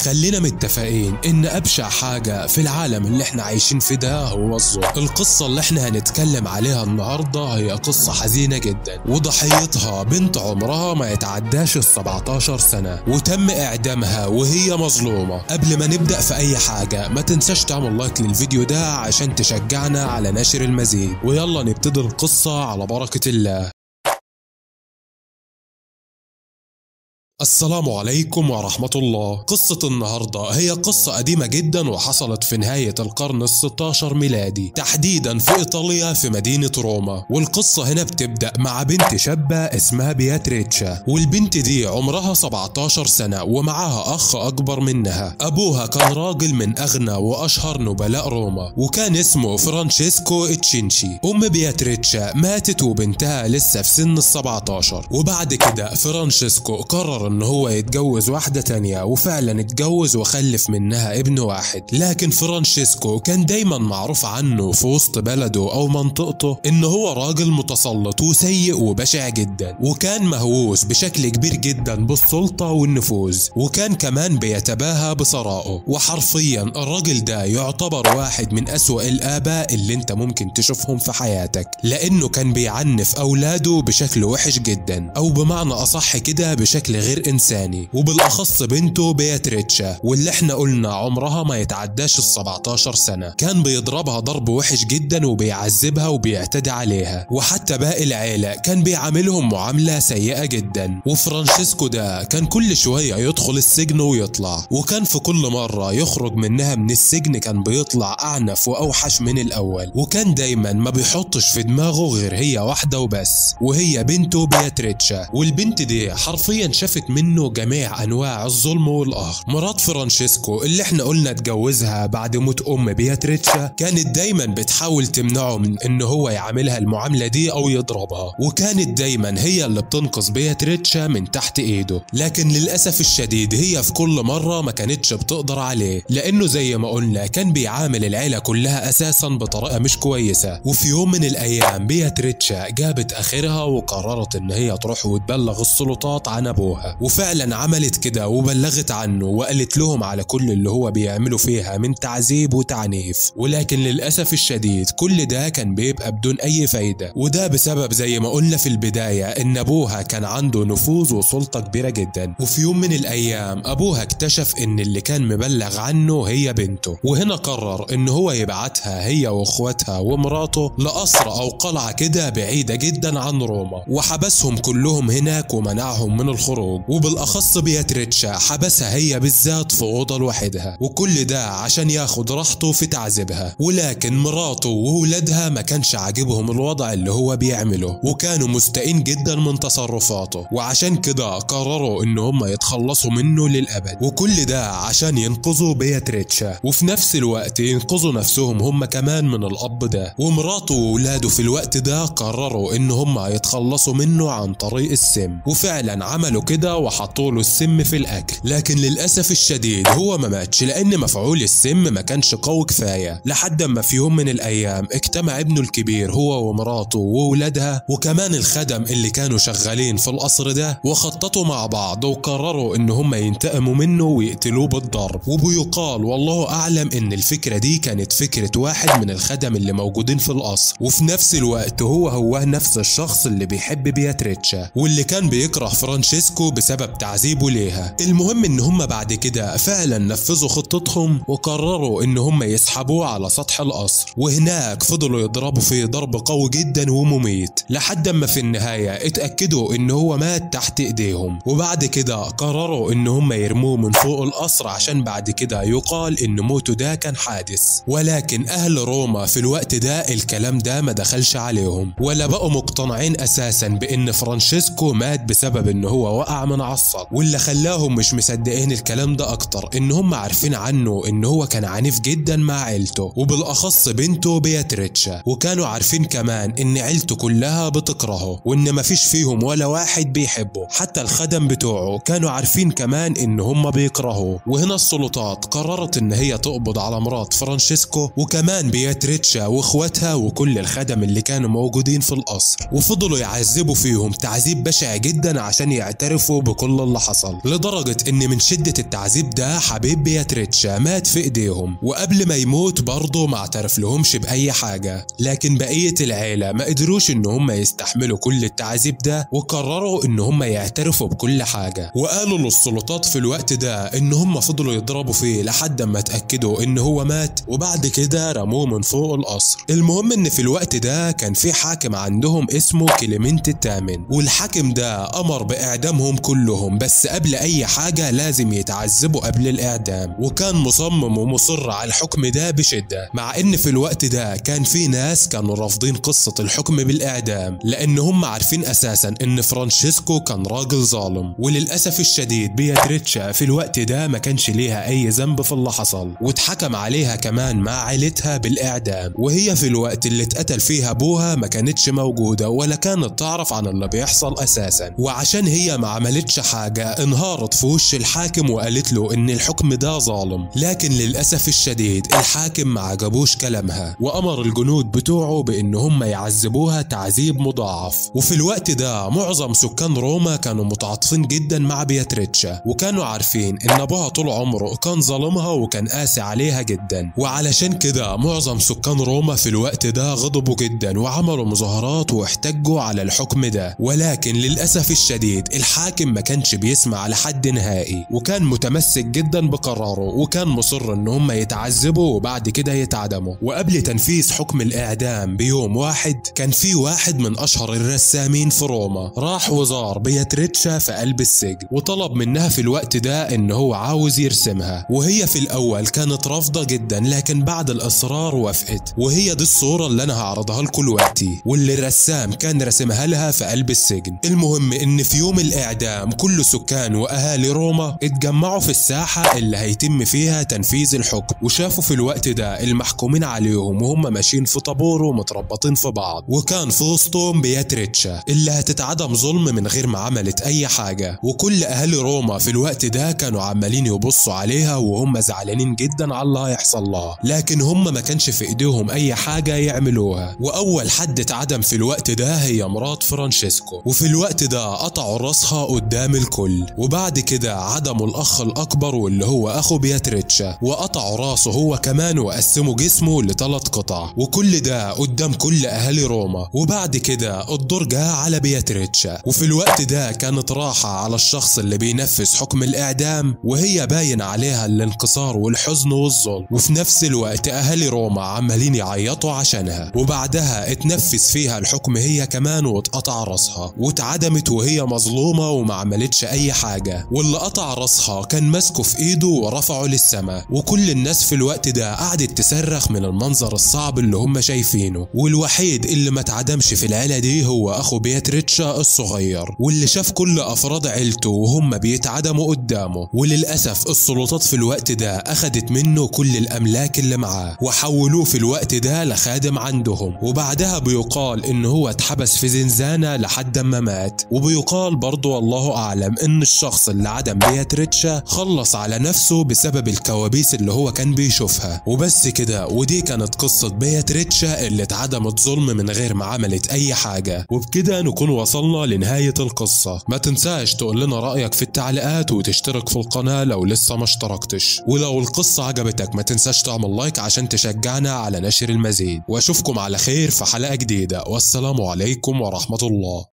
خلينا متفقين ان ابشع حاجة في العالم اللي احنا عايشين فيه ده هو الظلم القصة اللي احنا هنتكلم عليها النهاردة هي قصة حزينة جدا وضحيتها بنت عمرها ما يتعداش ال 17 سنة وتم اعدامها وهي مظلومة قبل ما نبدأ في اي حاجة ما تنساش تعمل لايك للفيديو ده عشان تشجعنا على نشر المزيد ويلا نبتدي القصة على بركة الله السلام عليكم ورحمة الله قصة النهاردة هي قصة قديمة جدا وحصلت في نهاية القرن الستاشر ميلادي تحديدا في إيطاليا في مدينة روما والقصة هنا بتبدأ مع بنت شابة اسمها بياتريتشا والبنت دي عمرها 17 سنة ومعاها أخ أكبر منها أبوها كان راجل من أغنى وأشهر نبلاء روما وكان اسمه فرانشيسكو اتشينشي أم بياتريتشا ماتت وبنتها لسه في سن ال 17 وبعد كده فرانشيسكو قرر ان هو يتجوز واحدة تانية وفعلا اتجوز وخلف منها ابن واحد لكن فرانشيسكو كان دايما معروف عنه في وسط بلده او منطقته ان هو راجل متسلط وسيء وبشع جدا وكان مهووس بشكل كبير جدا بالسلطة والنفوذ وكان كمان بيتباهى بثرائه وحرفيا الراجل ده يعتبر واحد من اسوأ الاباء اللي انت ممكن تشوفهم في حياتك لانه كان بيعنف اولاده بشكل وحش جدا او بمعنى اصح كده بشكل غير انساني وبالاخص بنته بياتريتشا واللي احنا قلنا عمرها ما يتعداش ال 17 سنه كان بيضربها ضرب وحش جدا وبيعذبها وبيعتدي عليها وحتى باقي العيله كان بيعاملهم معامله سيئه جدا وفرانشيسكو ده كان كل شويه يدخل السجن ويطلع وكان في كل مره يخرج منها من السجن كان بيطلع اعنف واوحش من الاول وكان دايما ما بيحطش في دماغه غير هي واحده وبس وهي بنته بياتريتشا والبنت دي حرفيا شافت منه جميع انواع الظلم والقهر مرات فرانشيسكو اللي احنا قلنا اتجوزها بعد موت ام بياتريتشا كانت دايما بتحاول تمنعه من ان هو يعاملها المعامله دي او يضربها وكانت دايما هي اللي بتنقذ بياتريتشا من تحت ايده لكن للاسف الشديد هي في كل مره ما كانتش بتقدر عليه لانه زي ما قلنا كان بيعامل العيله كلها اساسا بطريقه مش كويسه وفي يوم من الايام بياتريتشا جابت اخرها وقررت ان هي تروح وتبلغ السلطات عن ابوها وفعلا عملت كده وبلغت عنه وقالت لهم على كل اللي هو بيعمله فيها من تعذيب وتعنيف ولكن للأسف الشديد كل ده كان بيبقى بدون أي فايدة وده بسبب زي ما قلنا في البداية إن أبوها كان عنده نفوذ وسلطة كبيرة جدا وفي يوم من الأيام أبوها اكتشف إن اللي كان مبلغ عنه هي بنته وهنا قرر إن هو يبعتها هي وإخواتها ومراته لقصر أو قلعة كده بعيدة جدا عن روما وحبسهم كلهم هناك ومنعهم من الخروج وبالاخص بياتريتشا حبسها هي بالذات في اوضه لوحدها وكل ده عشان ياخد راحته في تعذيبها ولكن مراته وولادها ما كانش عاجبهم الوضع اللي هو بيعمله وكانوا مستائين جدا من تصرفاته وعشان كده قرروا ان هم يتخلصوا منه للابد وكل ده عشان ينقذوا بياتريتشا وفي نفس الوقت ينقذوا نفسهم هم كمان من الاب ده ومراته وولاده في الوقت ده قرروا ان هم يتخلصوا منه عن طريق السم وفعلا عملوا كده وحطوا له السم في الاكل لكن للاسف الشديد هو ما ماتش لان مفعول السم ما كانش قوي كفايه لحد ما في يوم من الايام اجتمع ابنه الكبير هو ومراته وولادها وكمان الخدم اللي كانوا شغالين في القصر ده وخططوا مع بعض وقرروا ان هم ينتقموا منه ويقتلوه بالضرب وبيقال والله اعلم ان الفكره دي كانت فكره واحد من الخدم اللي موجودين في القصر وفي نفس الوقت هو هو نفس الشخص اللي بيحب بياتريتشا واللي كان بيكره فرانشيسكو بسبب تعذيبه ليها المهم ان هم بعد كده فعلا نفذوا خطتهم وقرروا ان هم يسحبوه على سطح القصر وهناك فضلوا يضربوا فيه ضرب قوي جدا ومميت لحد ما في النهاية اتأكدوا ان هو مات تحت ايديهم وبعد كده قرروا ان هم يرموه من فوق القصر عشان بعد كده يقال ان موته ده كان حادث ولكن اهل روما في الوقت ده الكلام ده ما دخلش عليهم ولا بقوا مقتنعين اساسا بان فرانشيسكو مات بسبب ان هو وقع من على السطح واللي خلاهم مش مصدقين الكلام ده اكتر ان هم عارفين عنه ان هو كان عنيف جدا مع عيلته وبالاخص بنته بياتريتشا وكانوا عارفين كمان ان عيلته كلها بتكرهه وان مفيش فيهم ولا واحد بيحبه حتى الخدم بتوعه كانوا عارفين كمان ان هم بيكرهوه وهنا السلطات قررت ان هي تقبض على مرات فرانشيسكو وكمان بياتريتشا واخواتها وكل الخدم اللي كانوا موجودين في القصر وفضلوا يعذبوا فيهم تعذيب بشع جدا عشان يعترفوا بكل اللي حصل لدرجة ان من شدة التعذيب ده حبيب بياتريتشا مات في ايديهم وقبل ما يموت برضه ما اعترف لهمش بأي حاجة لكن بقية العيلة ما قدروش ان هم يستحملوا كل التعذيب ده وقرروا ان هم يعترفوا بكل حاجة وقالوا للسلطات في الوقت ده ان هم فضلوا يضربوا فيه لحد ما اتأكدوا ان هو مات وبعد كده رموه من فوق القصر المهم ان في الوقت ده كان في حاكم عندهم اسمه كليمنت الثامن والحاكم ده امر باعدامهم كلهم بس قبل اي حاجة لازم يتعذبوا قبل الاعدام وكان مصمم ومصر على الحكم ده بشدة مع ان في الوقت ده كان في ناس كانوا رافضين قصة الحكم بالاعدام لان هم عارفين اساسا ان فرانشيسكو كان راجل ظالم وللاسف الشديد بياتريتشا في الوقت ده ما كانش ليها اي ذنب في اللي حصل واتحكم عليها كمان مع عيلتها بالاعدام وهي في الوقت اللي اتقتل فيها ابوها ما كانتش موجودة ولا كانت تعرف عن اللي بيحصل اساسا وعشان هي ما عملتش حاجة انهارت في وش الحاكم وقالت له ان الحكم ده ظالم لكن للاسف الشديد الحاكم ما عجبوش كلامها وامر الجنود بتوعه بان هم يعذبوها تعذيب مضاعف وفي الوقت ده معظم سكان روما كانوا متعاطفين جدا مع بياتريتشا وكانوا عارفين ان ابوها طول عمره كان ظالمها وكان قاسي عليها جدا وعلشان كده معظم سكان روما في الوقت ده غضبوا جدا وعملوا مظاهرات واحتجوا على الحكم ده ولكن للاسف الشديد الحاكم ما كانش بيسمع لحد نهائي وكان متمسك جدا بقراره وكان مصر ان هم يتعذبوا وبعد كده يتعدموا وقبل تنفيذ حكم الاعدام بيوم واحد كان في واحد من اشهر الرسامين في روما راح وزار بياتريتشا في قلب السجن وطلب منها في الوقت ده ان هو عاوز يرسمها وهي في الاول كانت رافضه جدا لكن بعد الاصرار وافقت وهي دي الصوره اللي انا هعرضها لكم دلوقتي واللي الرسام كان رسمها لها في قلب السجن المهم ان في يوم الاعدام كل سكان واهالي روما اتجمعوا في الساحه اللي هيتم فيها تنفيذ الحكم وشافوا في الوقت ده المحكومين عليهم وهم ماشيين في طابور ومتربطين في بعض وكان في وسطهم بياتريتشا اللي هتتعدم ظلم من غير ما عملت اي حاجه وكل اهالي روما في الوقت ده كانوا عمالين يبصوا عليها وهم زعلانين جدا على اللي هيحصل لها لكن هم ما كانش في ايديهم اي حاجه يعملوها واول حد اتعدم في الوقت ده هي مرات فرانشيسكو وفي الوقت ده قطعوا راسها قدام الكل وبعد كده عدموا الاخ الاكبر واللي هو اخو بياتريتشا وقطعوا راسه هو كمان وقسموا جسمه لثلاث قطع وكل ده قدام كل اهالي روما وبعد كده الدور جه على بياتريتشا وفي الوقت ده كانت راحة على الشخص اللي بينفذ حكم الاعدام وهي باين عليها الانكسار والحزن والظلم وفي نفس الوقت اهالي روما عمالين يعيطوا عشانها وبعدها اتنفذ فيها الحكم هي كمان واتقطع راسها واتعدمت وهي مظلومة وما عملتش اي حاجة واللي قطع راسها كان ماسكه في ايده ورفعه للسماء وكل الناس في الوقت ده قعدت تصرخ من المنظر الصعب اللي هم شايفينه والوحيد اللي ما اتعدمش في العيلة دي هو اخو بياتريتشا الصغير واللي شاف كل افراد عيلته وهم بيتعدموا قدامه وللاسف السلطات في الوقت ده اخدت منه كل الاملاك اللي معاه وحولوه في الوقت ده لخادم عندهم وبعدها بيقال ان هو اتحبس في زنزانة لحد ما مات وبيقال برضه والله اعلم ان الشخص اللي عدم بياتريتشا خلص على نفسه بسبب الكوابيس اللي هو كان بيشوفها وبس كده ودي كانت قصة بياتريتشا اللي اتعدمت ظلم من غير ما عملت اي حاجة وبكده نكون وصلنا لنهاية القصة ما تنساش تقول لنا رأيك في التعليقات وتشترك في القناة لو لسه ما اشتركتش ولو القصة عجبتك ما تنساش تعمل لايك عشان تشجعنا على نشر المزيد واشوفكم على خير في حلقة جديدة والسلام عليكم ورحمة الله